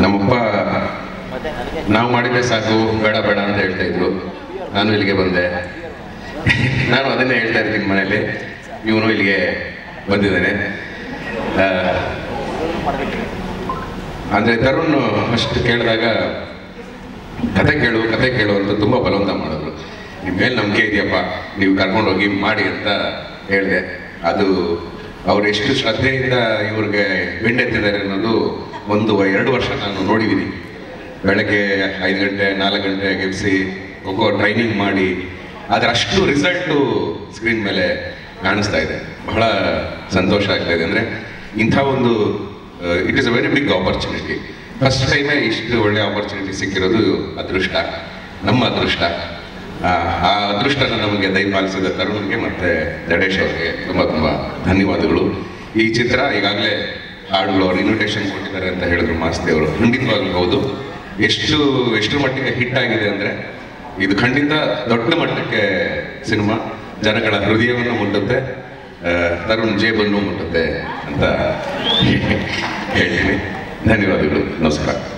ನಮ್ಮಪ್ಪ ನಾವು ಮಾಡಿದ್ರೆ ಸಾಕು ಬೇಡ ಬೇಡ ಅಂತ ಹೇಳ್ತಾ ಇದ್ರು ನಾನು ಇಲ್ಲಿಗೆ ಬಂದೆ ನಾನು ಅದನ್ನೇ ಹೇಳ್ತಾ ಇರ್ತೀನಿ ಮನೇಲಿ ಇವನು ಇಲ್ಲಿಗೆ ಬಂದಿದ್ದಾನೆ ಆ, ಅಂದ್ರೆ ತರುಣ್ ಅಷ್ಟು ಕೇಳಿದಾಗ ಕತೆ ಕೇಳು ಕತೆ ಕೇಳು ಅಂತ ತುಂಬ ಬಲವಂತ ಮಾಡಿದ್ರು ನಿಮ್ಮ ಮೇಲೆ ನಂಬಿಕೆ ಇದೆಯಪ್ಪ ನೀವು ಕರ್ಕೊಂಡು ಹೋಗಿ ಮಾಡಿ ಅಂತ ಹೇಳಿದೆ ಅದು ಅವ್ರು ಎಷ್ಟು ಶ್ರದ್ಧೆಯಿಂದ ಇವ್ರಿಗೆ ಬೆಂಡೆತ್ತಿದ್ದಾರೆ ಅನ್ನೋದು ಒಂದು ಎರಡು ವರ್ಷ ನಾನು ನೋಡಿದ್ದೀನಿ ಬೆಳಗ್ಗೆ ಐದು ಗಂಟೆ ನಾಲ್ಕು ಗಂಟೆ ಗೆಲ್ಸಿ ಖೋಖೋ ಟ್ರೈನಿಂಗ್ ಮಾಡಿ ಅದರ ಅಷ್ಟು ರಿಸಲ್ಟು ಸ್ಕ್ರೀನ್ ಮೇಲೆ ಕಾಣಿಸ್ತಾ ಇದೆ ಬಹಳ ಸಂತೋಷ ಆಗ್ತಾ ಇದೆ ಅಂದರೆ ಇಂಥ ಒಂದು it is a very big opportunity first ಟೈಮೇ ಇಷ್ಟು ಒಳ್ಳೆ ಆಪರ್ಚುನಿಟಿ ಸಿಕ್ಕಿರೋದು ಅದೃಷ್ಟ ನಮ್ಮ ಅದೃಷ್ಟ ಆ, ಆ ಅದೃಷ್ಟನ ನಮಗೆ ದಯಪಾಲಿಸಿದ ತರುಣ್ಗೆ ಮತ್ತೆ ಜಡೇಶ್ ಅವ್ರಿಗೆ ತುಂಬ ತುಂಬ ಧನ್ಯವಾದಗಳು ಈ ಚಿತ್ರ ಈಗಾಗಲೇ ಹಾಡುಗಳು ಅವ್ರು ಇನ್ವಿಟೇಷನ್ ಕೊಟ್ಟಿದ್ದಾರೆ ಅಂತ ಹೇಳಿದ್ರು ಮಾಸ್ತಿ ಅವರು ಖಂಡಿತವಾಗ್ಲೂ ಹೌದು ಎಷ್ಟು ಎಷ್ಟು ಮಟ್ಟಿಗೆ ಹಿಟ್ ಆಗಿದೆ ಅಂದರೆ ಇದು ಖಂಡಿತ ದೊಡ್ಡ ಮಟ್ಟಕ್ಕೆ ಸಿನಿಮಾ ಜನಗಳ ಹೃದಯವನ್ನು ಮುಟ್ಟುತ್ತೆ ಆ, ತರುಣ್ ಜೇಬನ್ನು ಮುಟ್ಟುತ್ತೆ ಅಂತ ಹೇಳ್ತೀನಿ ಧನ್ಯವಾದಗಳು ನಮಸ್ಕಾರ